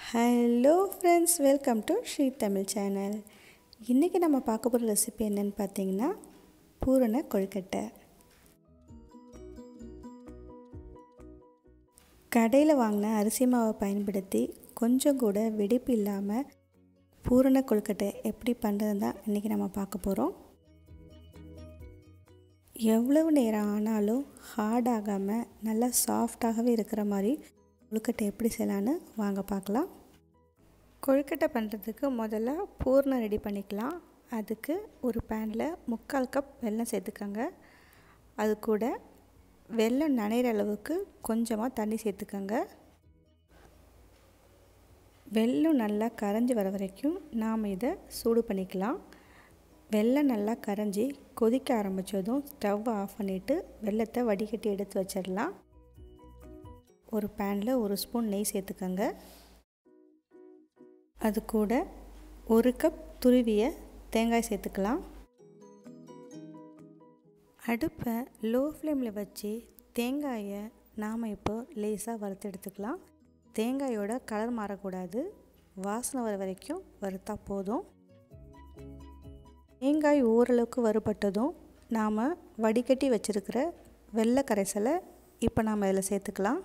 hello friends welcome to Sri Tamil channel இன்றைக்கி நம்ம பார்க்க போகிற ரெசிபி என்னன்னு பார்த்தீங்கன்னா பூரண கொழுக்கட்டை கடையில் வாங்கின அரிசி மாவை பயன்படுத்தி கொஞ்சம் கூட வெடிப்பு இல்லாமல் பூரண கொழுக்கட்டை எப்படி பண்ணுறது தான் இன்றைக்கி நம்ம பார்க்க போகிறோம் எவ்வளவு நேரம் ஆனாலும் ஹார்ட் ஆகாமல் நல்லா சாஃப்டாகவே இருக்கிற மாதிரி கொழுக்கட்டை எப்படி செய்யலான்னு வாங்க பார்க்கலாம் கொழுக்கட்டை பண்ணுறதுக்கு முதல்ல பூர்ணம் ரெடி பண்ணிக்கலாம் அதுக்கு ஒரு பேனில் முக்கால் கப் வெல்லம் சேர்த்துக்கோங்க அது கூட வெல்லம் நனைகிற அளவுக்கு கொஞ்சமாக தண்ணி சேர்த்துக்கோங்க வெல்லம் நல்லா கரைஞ்சி வர வரைக்கும் நாம் இதை சூடு பண்ணிக்கலாம் வெல்லம் நல்லா கரைஞ்சி கொதிக்க ஆரம்பித்ததும் ஸ்டவ் ஆஃப் பண்ணிவிட்டு வெள்ளத்தை வடிகட்டி எடுத்து வச்சிடலாம் ஒரு பேனில் ஒரு ஸ்பூன் நெய் சேர்த்துக்கோங்க அது கூட ஒரு கப் துருவிய தேங்காய் சேர்த்துக்கலாம் அடுப்பை லோ ஃப்ளேமில் வச்சு தேங்காயை நாம் இப்போ லேசாக வறுத்து எடுத்துக்கலாம் தேங்காயோட கலர் மாறக்கூடாது வாசனை வர வரைக்கும் வறுத்தா போதும் தேங்காய் ஓரளவுக்கு வறுபட்டதும் நாம் வடிகட்டி வச்சுருக்கிற வெள்ளை கரைசலை இப்போ நாம் இதில் சேர்த்துக்கலாம்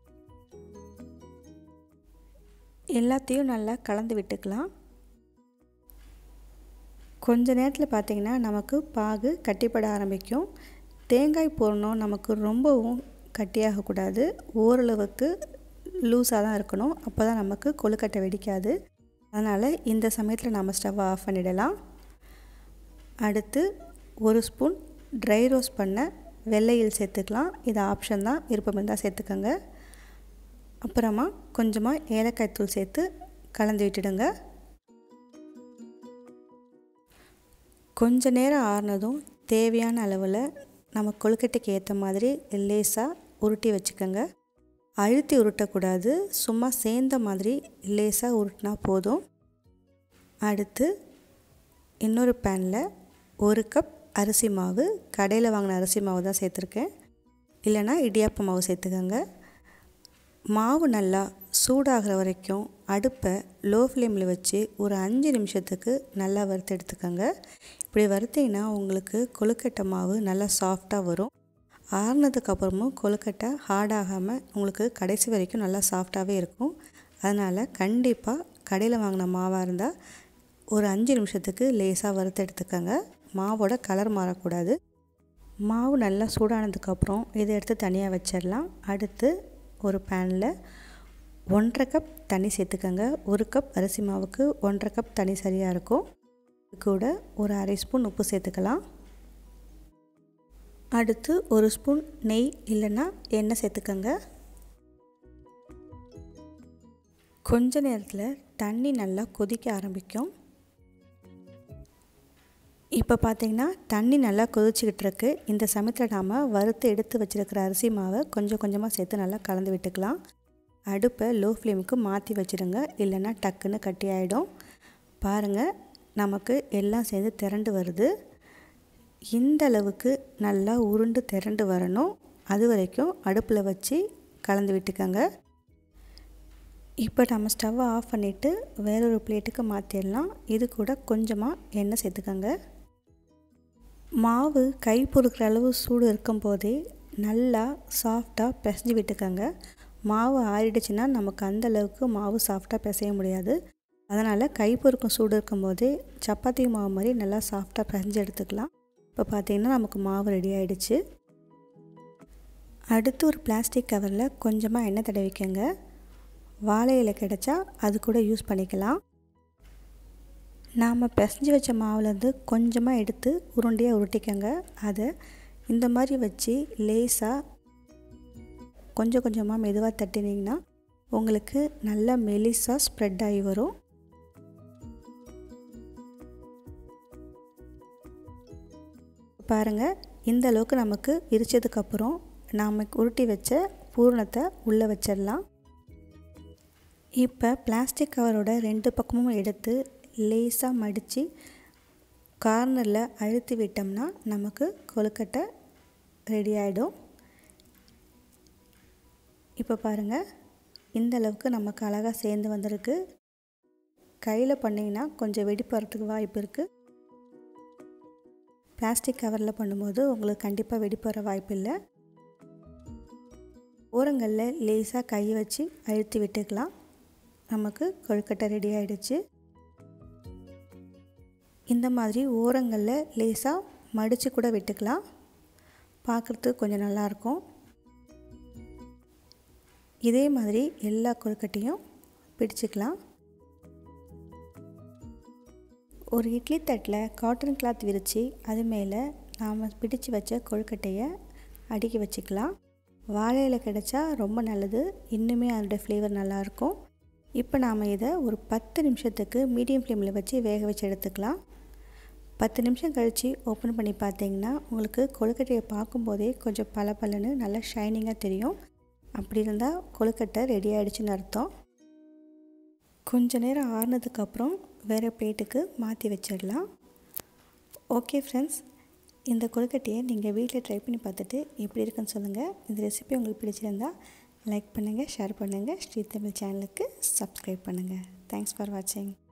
எல்லாத்தையும் நல்லா கலந்து விட்டுக்கலாம் கொஞ்ச நேரத்தில் பார்த்திங்கன்னா நமக்கு பாகு கட்டிப்பட ஆரம்பிக்கும் தேங்காய் போடணும் நமக்கு ரொம்பவும் கட்டியாகக்கூடாது ஓரளவுக்கு லூஸாக தான் இருக்கணும் அப்போ தான் நமக்கு கொழுக்கட்டை வெடிக்காது அதனால் இந்த சமயத்தில் நம்ம ஸ்டவ்வை ஆஃப் பண்ணிடலாம் அடுத்து ஒரு ஸ்பூன் ட்ரை ரோஸ்ட் பண்ண வெள்ளையில் சேர்த்துக்கலாம் இது ஆப்ஷன் தான் விருப்பம் இருந்தால் சேர்த்துக்கோங்க அப்புறமா கொஞ்சமாக ஏலக்காய் தூள் சேர்த்து கலந்து விட்டுடுங்க கொஞ்ச நேரம் ஆறுனதும் தேவையான அளவில் நம்ம கொழுக்கட்டைக்கு ஏற்ற மாதிரி லேசாக உருட்டி வச்சுக்கோங்க அழுத்தி உருட்டக்கூடாது சும்மா சேர்ந்த மாதிரி லேசாக உருட்டினா போதும் அடுத்து இன்னொரு பேனில் ஒரு கப் அரிசி மாவு கடையில் வாங்கின அரிசி மாவு தான் சேர்த்துருக்கேன் இல்லைனா இடியாப்ப மாவு சேர்த்துக்கோங்க மாவு நல்லா சூடாகிற வரைக்கும் அடுப்பை லோ ஃப்ளேமில் வச்சு ஒரு அஞ்சு நிமிஷத்துக்கு நல்லா வறுத்து எடுத்துக்கோங்க இப்படி வறுத்திங்கன்னா உங்களுக்கு கொழுக்கட்டை மாவு நல்லா சாஃப்டாக வரும் ஆறுனதுக்கப்புறமும் கொழுக்கட்டை ஹார்டாகாமல் உங்களுக்கு கடைசி வரைக்கும் நல்லா சாஃப்டாகவே இருக்கும் அதனால் கண்டிப்பாக கடையில் வாங்கின மாவாக இருந்தால் ஒரு அஞ்சு நிமிஷத்துக்கு லேசாக வறுத்து எடுத்துக்கோங்க மாவோட கலர் மாறக்கூடாது மாவு நல்லா சூடானதுக்கப்புறம் இதை எடுத்து தனியாக வச்சிடலாம் அடுத்து ஒரு பேனில் ஒன்றரை கப் தண்ணி சேர்த்துக்கோங்க ஒரு கப் அரிசி மாவுக்கு ஒன்றரை கப் தண்ணி சரியாக இருக்கும் இது கூட ஒரு அரை ஸ்பூன் உப்பு சேர்த்துக்கலாம் அடுத்து ஒரு ஸ்பூன் நெய் இல்லைன்னா எண்ணெய் சேர்த்துக்கோங்க கொஞ்ச நேரத்தில் தண்ணி நல்லா கொதிக்க ஆரம்பிக்கும் இப்போ பார்த்திங்கன்னா தண்ணி நல்லா கொதிச்சுக்கிட்டு இருக்கு இந்த சமயத்தில் நாம் வறுத்து எடுத்து வச்சுருக்கிற அரிசி மாவை கொஞ்சம் கொஞ்சமாக சேர்த்து நல்லா கலந்து விட்டுக்கலாம் அடுப்பை லோ ஃப்ளேமுக்கு மாற்றி வச்சுடுங்க இல்லைன்னா டக்குன்னு கட்டி ஆகிடும் பாருங்கள் நமக்கு எல்லாம் சேர்ந்து திரண்டு வருது இந்த அளவுக்கு நல்லா உருண்டு திரண்டு வரணும் அது வரைக்கும் அடுப்பில் வச்சு கலந்து விட்டுக்கோங்க இப்போ நம்ம ஸ்டவ்வை ஆஃப் பண்ணிவிட்டு வேறொரு பிளேட்டுக்கு மாற்றிடலாம் இது கூட கொஞ்சமாக எண்ணெய் சேர்த்துக்கோங்க மாவு கை பொறுக்கிற அளவு சூடு இருக்கும் போதே நல்லா சாஃப்டாக பிசைஞ்சு விட்டுக்கோங்க மாவு ஆறிடுச்சுன்னா நமக்கு அந்த அளவுக்கு மாவு சாஃப்டாக பிசைய முடியாது அதனால் கை பொறுக்கும் சூடு இருக்கும் போதே சப்பாத்தி மாவு மாதிரி நல்லா சாஃப்டாக பிசைஞ்சு எடுத்துக்கலாம் இப்போ பார்த்திங்கன்னா நமக்கு மாவு ரெடி ஆகிடுச்சு அடுத்து ஒரு பிளாஸ்டிக் கவரில் கொஞ்சமாக எண்ணெய் தடவிக்கங்க வாழை இலை கிடச்சா அது கூட யூஸ் பண்ணிக்கலாம் நாம் பிசைஞ்சு வச்ச மாவுலேருந்து கொஞ்சமாக எடுத்து உருண்டையாக உருட்டிக்கங்க அதை இந்த மாதிரி வச்சு லேசாக கொஞ்சம் கொஞ்சமாக மெதுவாக தட்டினீங்கன்னா உங்களுக்கு நல்ல மெலிசாக ஸ்ப்ரெட் ஆகி வரும் பாருங்கள் இந்த அளவுக்கு நமக்கு விரிச்சதுக்கப்புறம் நாம் உருட்டி வச்ச பூரணத்தை உள்ளே வச்சிடலாம் இப்போ பிளாஸ்டிக் கவரோட ரெண்டு பக்கமும் எடுத்து லேசாக மடித்து கார்னரில் அழுத்தி விட்டோம்னா நமக்கு கொழுக்கட்டை ரெடி ஆகிடும் இப்போ பாருங்கள் இந்த அளவுக்கு நமக்கு அழகாக சேர்ந்து வந்திருக்கு கையில் பண்ணிங்கன்னா கொஞ்சம் வெடிப்பு வரத்துக்கு வாய்ப்பு இருக்குது பிளாஸ்டிக் கவரில் பண்ணும்போது உங்களுக்கு கண்டிப்பாக வெடிப்பு வர வாய்ப்பு இல்லை ஓரங்களில் லேசாக கையை வச்சு அழுத்தி விட்டுக்கலாம் நமக்கு கொழுக்கட்டை ரெடி ஆகிடுச்சு இந்த மாதிரி ஓரங்களில் லேசாக மடித்து கூட விட்டுக்கலாம் பார்க்குறதுக்கு கொஞ்சம் நல்லாயிருக்கும் இதே மாதிரி எல்லா கொழுக்கட்டையும் பிடிச்சிக்கலாம் ஒரு இட்லி தட்டில் காட்டன் கிளாத் விரித்து அது மேலே நாம் பிடிச்சு வச்ச கொழுக்கட்டையை அடுக்கி வச்சுக்கலாம் வாழை இலை கிடைச்சா ரொம்ப நல்லது இன்னுமே அதோடய ஃப்ளேவர் நல்லாயிருக்கும் இப்போ நாம் இதை ஒரு பத்து நிமிஷத்துக்கு மீடியம் ஃப்ளேமில் வச்சு வேக வச்சு எடுத்துக்கலாம் பத்து நிமிஷம் கழித்து ஓப்பன் பண்ணி பார்த்தீங்கன்னா உங்களுக்கு கொழுக்கட்டையை பார்க்கும்போதே கொஞ்சம் பல பலன்னு நல்லா ஷைனிங்காக தெரியும் அப்படி இருந்தால் கொழுக்கட்டை ரெடி ஆகிடுச்சின்னு அர்த்தம் கொஞ்ச நேரம் ஆறுனதுக்கப்புறம் வேறு பிளேட்டுக்கு மாற்றி வச்சிடலாம் ஓகே ஃப்ரெண்ட்ஸ் இந்த கொழுக்கட்டையை நீங்கள் வீட்டில் ட்ரை பண்ணி பார்த்துட்டு எப்படி இருக்குன்னு சொல்லுங்கள் இந்த ரெசிபி உங்களுக்கு பிடிச்சிருந்தா லைக் பண்ணுங்கள் ஷேர் பண்ணுங்கள் ஸ்ரீ தமிழ் சேனலுக்கு சப்ஸ்கிரைப் பண்ணுங்கள் தேங்க்ஸ் ஃபார் வாட்சிங்